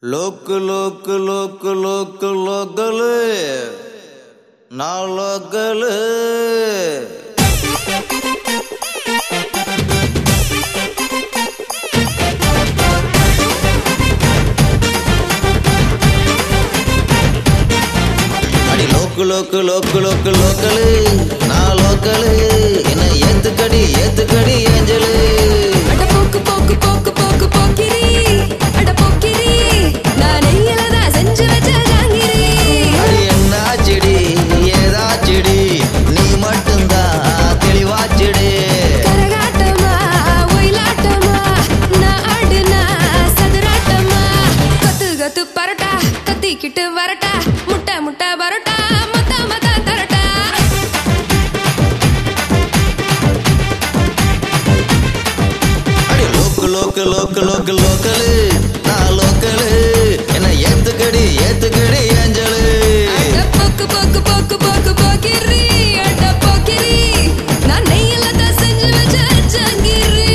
log லோக்கு லோக்கு லோக்கு லோக்கலு நான் லோக்கலு அடி லோக்கு லோக்கு லோக்கு லோக்கு லோக்கலு நான் லோக்கலு என்ன ஏத்துக்கடி ஏத்துக்கடி ஏஞ்சலு அட போக்கு போக்கு போக்கு போக்கு போக்கிரி அட போக்கிரி நான் நெய்யில தான் செஞ்சு வச்ச ஜாங்கிரி அடி என்னாச்சுடி ஏதாச்சுடி நீ மட்டும்தான் தெளிவாச்சுடி கரகாட்டமா ஒயிலாட்டமா நான் ஆடுனா சதுராட்டமா கத்து கத்து பரட்டா கத்திக்கிட்டு வரட்டா முட்டை முட்டை பரோட்டா மொத்த மொத்த தரட்டா அடி லோக்கு லோக்கு லோக்கு லோக்கு லோக்கலு நான் லோக்கலு என்ன ஏத்துக்கடி ஏத்துக்கடி ஏஞ்சலு அட போக்கு போக்கு போக்கு போக்கு போக்கிரி அட போக்கிரி நான் நெய்யில தான் செஞ்சு வச்ச ஜாங்கிரி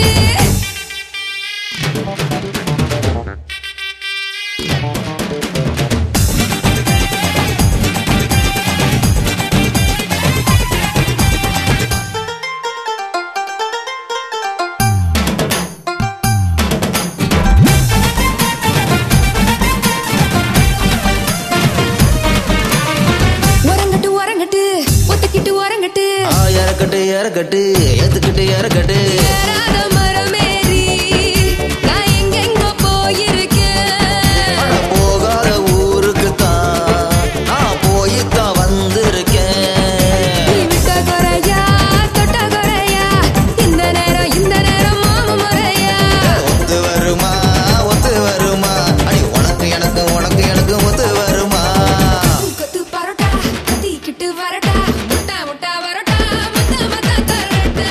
உறங்கட்டு உறங்கட்டு ஒத்துக்கிட்டு உறங்கட்டு ஆ இறக்கட்டு இறக்கட்டு ஏத்துக்கிட்டு இறக்கட்டு ஏறாத மரமேறி நான் எங்கெங்க போயிருக்கேன் அட போகாத ஊருக்கு தான் நான் போய்த்தான் வந்திருக்கேன் நீ விட்ட குறையா தொட்ட குறையா இந்த நேரம் இந்த நேரம் மாம முறையா ஒத்து வருமா ஒத்து வருமா அடி உனக்கு எனக்கு உனக்கு எனக்கு ஒத்து வருமா கொத்து பரோட்டா கத்திக்கிட்டு வரட்டா முட்டா முட்டா வரட்டா மத்த மத்த தரட்டா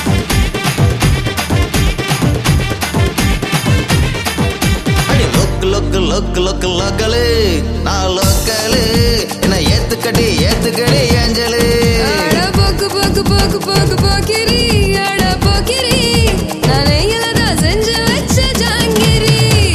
அடி லொக்கு லொக்கு லொக்கு லொக்கு லோக்கலு நான் லோக்கலு என்ன ஏத்துக்கடி ஏத்துக்கடி ஏஞ்சலு அட போக்கு போக்கு போக்கு போக்கு போக்கிரி அட போக்கிரி நான் நெய்யில தான் செஞ்சு வச்ச ஜாங்கிரி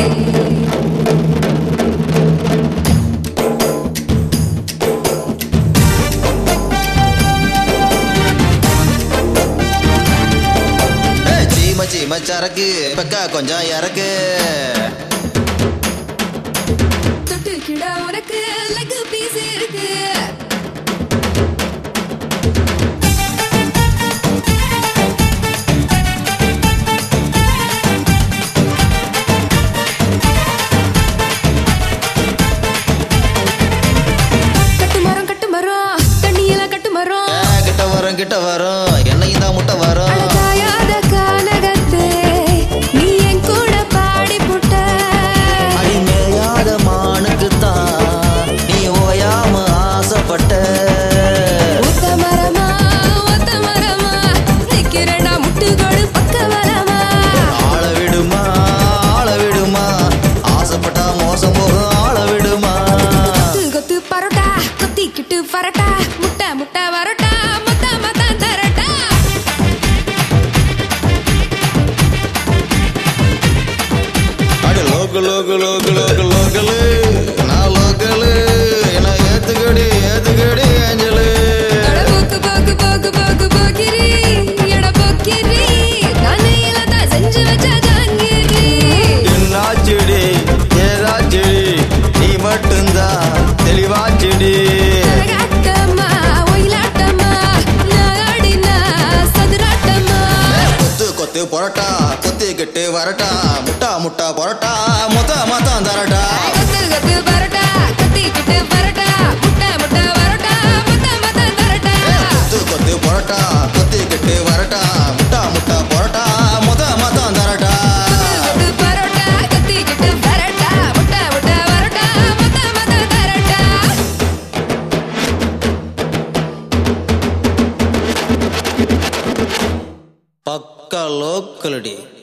ஏய், சீம சீம சரக்கு பக்கா கொஞ்சம் இறக்கு தொட்டுக்கிட உனக்கு லெக் பீஸ் இருக்கு கட்டு மரம் கட்டு மரம் தண்ணியில கட்டு மரம் ஏ, கிட்ட வரும் கிட்ட வரும் என்னையும் தான் முட்டை வரும் அழகாயாத கானகத்தே நீ என் கூட பாடி புட்ட அடி மேயாத மானுக்கு தான் நீ ஓயாம ஆசைப்பட்ட ஒத்த மரமா ஒத்த மரமா நிக்கிறடா முட்டுகோடு பக்க வரமா ஆள விடுமா ஆள விடுமா ஆசைப்பட்டா மோசம் போகும் ஆள விடுமா கொத்து கொத்து பரோட்டா கொத்திக்கிட்டு பரோட்டா முட்டை முட்டை வரட்டா மொத்த மொத்த தரட்டா அடி லோக்கு லோக்கு லோக்கு லோக்கு லோக்கலு நான் லோக்கலு என்ன ஏத்துக்கடி ஏத்துக்கடி ஏஞ்சலு அட போக்கு போக்கு போக்கு போக்கு போக்கிரி எட போக்கிரி நான் நெய்யில தான் செஞ்சு வச்ச ஜாங்கிரி என்னாச்சுடி ஏதாச்சுடி நீ மட்டும்தான் தெளிவாச்சுடி கரகாட்டமா ஒயிலாட்டமா நாடினா சதுராட்டமா கொத்து கொத்து பொரோட்டா கொத்திக்கிட்டு வரட்டா முட்டா முட்டா பொரோட்டா மொத்த மொத்தம் தரட்டா கொத்து கொத்து பரோட்டா கத்திக்கிட்டு பரோட்டா முட்டை முட்டை பரோட்டா மொத்த மொத்த தரட்டா கொத்து கொத்து பொரோட்டா கொத்திக்கிட்டு வரட்டா முட்டா முட்டா பொரோட்டா மொத்த மொத்தம் தரட்டா கொத்து பரோட்டா கத்திக்கிட்டு பரோட்டா முட்டை முட்டை பரோட்டா மொத்த மொத்த தரட்டா பக்கா லோக்கலடி